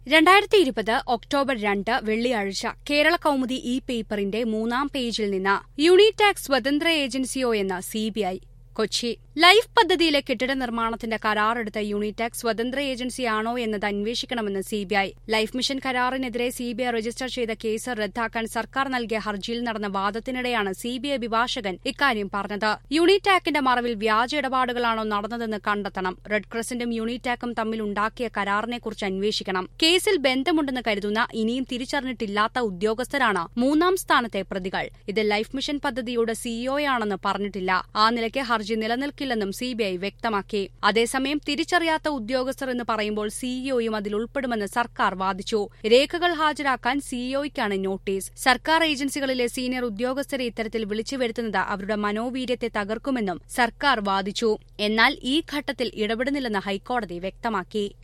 രണ്ടായിരത്തി ഇരുപത് ഒക്ടോബർ രണ്ട് വെള്ളിയാഴ്ച കേരള കൗമുദി ഇ പേപ്പറിന്റെ മൂന്നാം പേജിൽ നിന്ന് യൂണിടാക് സ്വതന്ത്ര ഏജൻസിയോ എന്ന് സിബിഐ കൊച്ചി ലൈഫ് പദ്ധതിയിലെ കെട്ടിട നിർമ്മാണത്തിന്റെ കരാറെടുത്ത യൂണിടാക് സ്വതന്ത്ര ഏജൻസിയാണോ എന്നത് അന്വേഷിക്കണമെന്ന് സിബിഐ ലൈഫ് മിഷൻ കരാറിനെതിരെ സിബിഐ രജിസ്റ്റർ ചെയ്ത കേസ് റദ്ദാക്കാൻ സർക്കാർ നൽകിയ ഹർജിയിൽ നടന്ന വാദത്തിനിടെയാണ് സിബിഐ അഭിഭാഷകൻ ഇക്കാര്യം പറഞ്ഞത് യൂണിടാക്കിന്റെ മറവിൽ വ്യാജ ഇടപാടുകളാണോ നടന്നതെന്ന് കണ്ടെത്തണം റെഡ് ക്രസന്റും യൂണിടാക്കും തമ്മിൽ ഉണ്ടാക്കിയ കരാറിനെക്കുറിച്ച് അന്വേഷിക്കണം കേസിൽ ബന്ധമുണ്ടെന്ന് കരുതുന്ന ഇനിയും തിരിച്ചറിഞ്ഞിട്ടില്ലാത്ത ഉദ്യോഗസ്ഥരാണ് മൂന്നാം സ്ഥാനത്തെ പ്രതികൾ ഇത് ലൈഫ് മിഷൻ പദ്ധതിയുടെ സിഇഒയാണെന്ന് പറഞ്ഞിട്ടില്ല ആ നിലയ്ക്ക് ഹർജി നിലനിൽക്കില്ലെന്നും സിബിഐ വ്യക്തമാക്കി അതേസമയം തിരിച്ചറിയാത്ത ഉദ്യോഗസ്ഥർ എന്ന് പറയുമ്പോൾ സിഇഒയും അതിൽ ഉൾപ്പെടുമെന്ന് സർക്കാർ വാദിച്ചു രേഖകൾ ഹാജരാക്കാൻ സിഇഒയ്ക്കാണ് നോട്ടീസ് സർക്കാർ ഏജൻസികളിലെ സീനിയർ ഉദ്യോഗസ്ഥരെ ഇത്തരത്തിൽ വിളിച്ചു വരുത്തുന്നത് അവരുടെ മനോവീര്യത്തെ തകർക്കുമെന്നും സർക്കാർ വാദിച്ചു എന്നാൽ ഈ ഘട്ടത്തിൽ ഇടപെടുന്നില്ലെന്ന് ഹൈക്കോടതി വ്യക്തമാക്കി